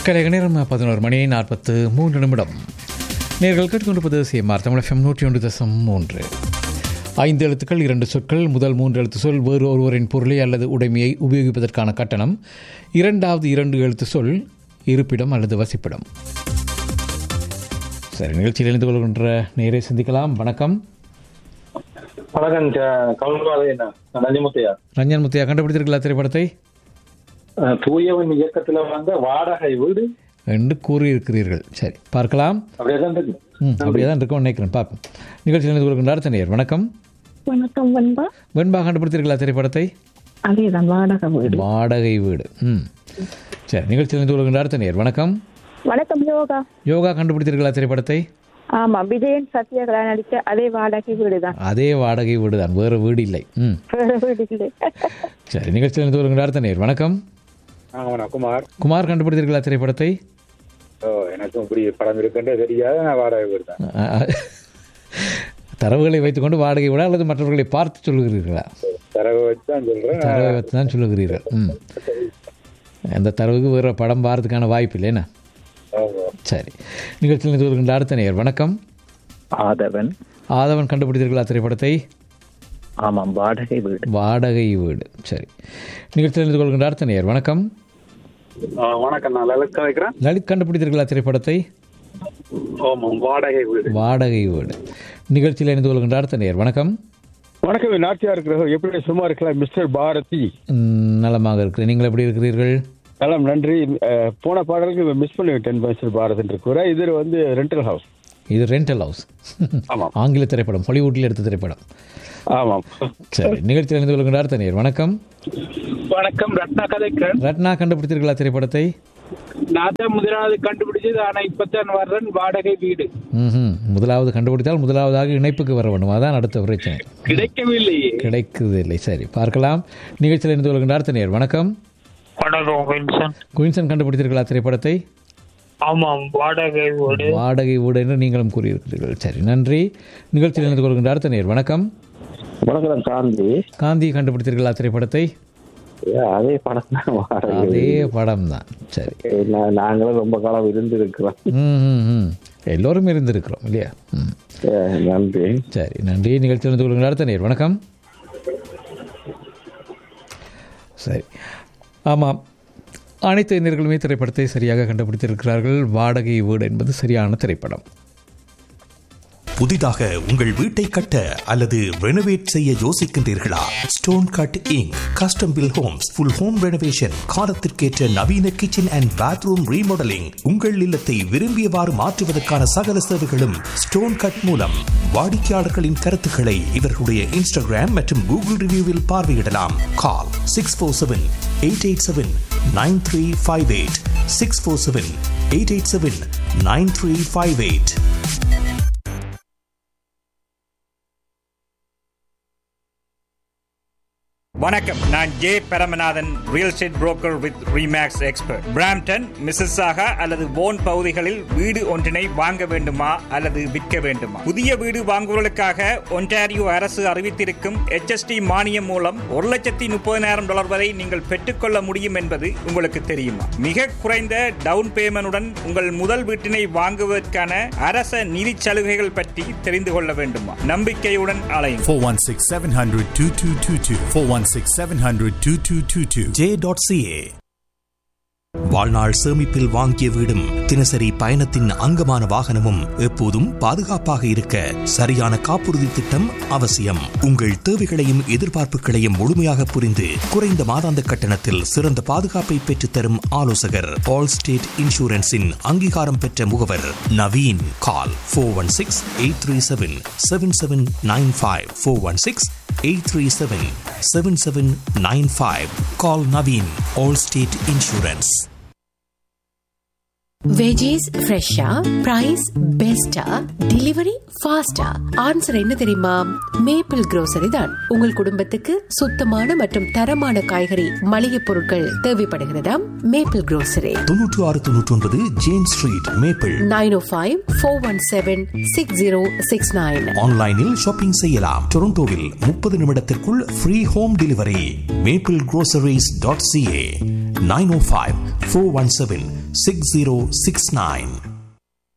கலைக நேரம் பதினோரு மணி நாற்பத்து மூன்று நிமிடம் நேர்கள் கேட்டுக்கொண்டிருப்பது சிஎம்ஆர் தமிழ் எஃப்எம் நூற்றி ஒன்று தசம் மூன்று ஐந்து எழுத்துக்கள் இரண்டு சொற்கள் முதல் மூன்று எழுத்து சொல் வேறு ஒருவரின் பொருளை அல்லது உடைமையை உபயோகிப்பதற்கான கட்டணம் இரண்டாவது இரண்டு எழுத்து சொல் இருப்பிடம் அல்லது வசிப்பிடம் சரி நிகழ்ச்சியில் இணைந்து கொள்கின்ற நேரை சந்திக்கலாம் வணக்கம் வணக்கம் கவுன்வாதே நஞ்சிமுத்தையா ரஞ்சன் முத்தையா கண்டுபிடித்திருக்கலாம் திரைப்படத்தை அஹ், தூயவன் இயக்கத்துல வந்த வாடகை வீடு என்று கூறியிருக்கிறீர்கள் சரி பார்க்கலாம் அப்படியே தான் இருக்கு ம் அப்படியே தான் இருக்கும் நினைக்கிறேன் பார்ப்போம் நிகழ்ச்சியில் இணைந்து கொள்கின்ற அடுத்த நேர் வணக்கம் வணக்கம் வெண்பா வெண்பா கண்டுபிடித்திருக்கலாம் திரைப்படத்தை அதேதான் வாடகை வீடு வாடகை வீடு ம் சரி நிகழ்ச்சியில் இணைந்து கொள்கின்ற அடுத்த நேர் வணக்கம் வணக்கம் யோகா யோகா கண்டுபிடித்திருக்கலாம் திரைப்படத்தை ஆமா விஜயன் சத்யகலா நடிச்ச அதே வாடகை வீடு தான் அதே வாடகை வீடு தான் வேறு வீடு இல்லை ம் வேற வீடு இல்லை சரி நிகழ்ச்சியில் இணைந்து கொள்கின்ற அடுத்த நேர் வணக்கம் ஆமாண்ணா குமார் குமார் கண்டுபிடித்திருக்கலாம் திரைப்படத்தை ஓ எனக்கும் இப்படி படம் இருக்குன்றே தெரியாது நான் வாடகை வீடு தான் அ, அ, தரவுகளை வைத்துக்கொண்டு வாடகை விட அல்லது மற்றவர்களை பார்த்து சொல்லுகிறீர்களா தரவை வச்சு தான் சொல்றேன் தரவை வைத்து தான் சொல்லுகிறீர்கள் ம் அந்த தரவுக்கு வேறு படம் பார்த்துக்கான வாய்ப்பு இல்லை என்ன ஆமா. சரி நிகழ்ச்சியில் இணைந்து கொள்கின்ற அடுத்த நேர் வணக்கம் ஆதவன் ஆதவன் கண்டுபிடித்திருக்கலாம் திரைப்படத்தை ஆமாம் வாடகை வீடு வாடகை வீடு சரி நிகழ்ச்சியில் இணைந்து கொள்கின்ற அடுத்த நேர் வணக்கம் ஆ, வணக்கம் நான் லலித் கதைக்கிறேன் லலித் கண்டுபிடித்திருக்கலாம் திரைப்படத்தை ஆமாம் வாடகை வீடு வாடகை வீடு நிகழ்ச்சியில் இணைந்து கொள்கின்ற அடுத்த நேர் வணக்கம் வணக்கம் நாட்டியா இருக்கிற எப்படி சும்மா இருக்கலாம் மிஸ்டர் பாரதி ம், நலமாக இருக்கிறேன் நீங்கள் எப்படி இருக்கிறீர்கள் நலம் நன்றி அஹ், போன பாடலுக்கு மிஸ் பண்ணிவிட்டேன் மிஸ்டர் பாரத் இருக்கிற இது வந்து ரெண்டல் ஹவுஸ் இது ரெண்டல் ஹவுஸ் ஆமாம். ஆங்கில திரைப்படம் ஹாலிவுட்டில் எடுத்த திரைப்படம் ஆமாம் சரி நிகழ்ச்சியில் இணைந்து கொள்கின்ற அடுத்த நேர் வணக்கம் வணக்கம் ரத்னா கதைக்கிறேன் ரத்னா கண்டுபிடித்திருக்கலாம் திரைப்படத்தை நான் தான் முதலாவது கண்டுபிடிச்சது ஆனா இப்பதான் வர்றேன் வாடகை வீடு ம்ஹும். முதலாவது கண்டுபிடித்தால் முதலாவதாக இணைப்புக்கு வர வேண்டும் அதான் அடுத்த பிரச்சனை கிடைக்கவில்லையே கிடைக்குது இல்லை சரி பார்க்கலாம் நிகழ்ச்சியில் இணைந்து கொள்கின்ற அடுத்த நேர் வணக்கம் வணக்கம் வின்சன் குயின்சன் கண்டுபிடித்திருக்கலாம் திரைப்படத்தை ஆமாம் வாடகை வீடு வாடகை வீடு என்று நீங்களும் கூறியிருக்கிறீர்கள் சரி நன்றி நிகழ்ச்சியில் இணைந்து கொள்கின்ற அடுத்த நேர் வணக்கம் வணக்கம் காந்தி காந்தி கண்டுபிடித்திருக்கலாம் திரைப்படத்தை ஏ, அதே படம் தான் வாடகை அதே படம் தான் சரி ஏ, நா- நாங்களும் ரொம்ப காலம் இருந்து இருக்கிறோம் ம் ம், ம் எல்லோரும் இருந்திருக்கிறோம் இல்லையா ம் நன்றி சரி நன்றி நிகழ்ச்சி இணைந்து கொள்கின்ற அடுத்த நேர் வணக்கம் சரி ஆமாம் அனைத்து இந்தியர்களுமே திரைப்படத்தை சரியாக கண்டுபிடித்திருக்கிறார்கள் வாடகை வீடு என்பது சரியான திரைப்படம் புதிதாக உங்கள் வீட்டை கட்ட அல்லது ரெனோவேட் செய்ய யோசிக்கின்றீர்களா stone cutting custom built homes full home renovation காலத்திற்கேற்ற நவீன கிச்சன் அண்ட் பாத்ரூம் ரீமாடலிங் உங்கள் இல்லத்தை விரும்பியவாறு மாற்றுவதற்கான சகல சேவைகளும் ஸ்டோன் கட் மூலம் வாடிக்கையாளர்களின் கருத்துக்களை இவர்களுடைய இன்ஸ்டாகிராம் மற்றும் கூகுள் ரிவ்யூவில் பார்வையிடலாம் call six four seven eight eight seven nine three five eight six four seven eight eight seven nine three five eight வணக்கம் நான் J Paramanathan real estate broker with REMAX expert Brampton Mississauga அல்லது போன் பகுதிகளில் வீடு ஒன்றினை வாங்க வேண்டுமா அல்லது விற்க வேண்டுமா புதிய வீடு வாங்குவதற்காக ஒன்டாரியோ அரசு அறிவித்திருக்கும் HST மானியம் மூலம் ஒரு லட்சத்தி முப்பதினாயிரம் டாலர் வரை நீங்கள் பெற்றுக்கொள்ள முடியும் என்பது உங்களுக்கு தெரியுமா மிக குறைந்த டவுன் பேமெண்டுடன் உங்கள் முதல் வீட்டினை வாங்குவதற்கான அரச நிதி சலுகைகள் பற்றி தெரிந்து கொள்ள வேண்டுமா நம்பிக்கையுடன் அலையும் 416 700 2222. 416 700 2222. j.ca வாழ்நாள் சேமிப்பில் வாங்கிய வீடும் தினசரி பயணத்தின் அங்கமான வாகனமும் எப்போதும் பாதுகாப்பாக இருக்க சரியான காப்புறுதி திட்டம் அவசியம் உங்கள் தேவைகளையும் எதிர்பார்ப்புகளையும் முழுமையாக புரிந்து குறைந்த மாதாந்த கட்டணத்தில் சிறந்த பாதுகாப்பை பெற்றுத்தரும் ஆலோசகர் ஆல் ஸ்டேட் இன்சூரன்ஸின் அங்கீகாரம் பெற்ற முகவர் Naveen call four one six eight three seven seven seven nine five four one six eight three seven seven seven nine five call Naveen Allstate insurance veggies ஃப்ரெஷ்ஷா பிரைஸ் பெஸ்டா டெலிவரி ஃபாஸ்டா ஆன்சர் என்ன தெரியுமா maple grocery தான் உங்கள் குடும்பத்துக்கு சுத்தமான மற்றும் தரமான காய்கறி மளிகை பொருட்கள் தேவைப்படுகிறதா மேப்பிள் grocery தொன்னூற்று ஆறு தொன்னூற்றி ஒன்பது James street Maple nine O five four one seven six zero six nine ஆன்லைனில் ஷாப்பிங் செய்யலாம் டொரண்டோவில் முப்பது நிமிடத்திற்குள் free home delivery Maple groceries.ca dot CA nine O five four one seven six zero six nine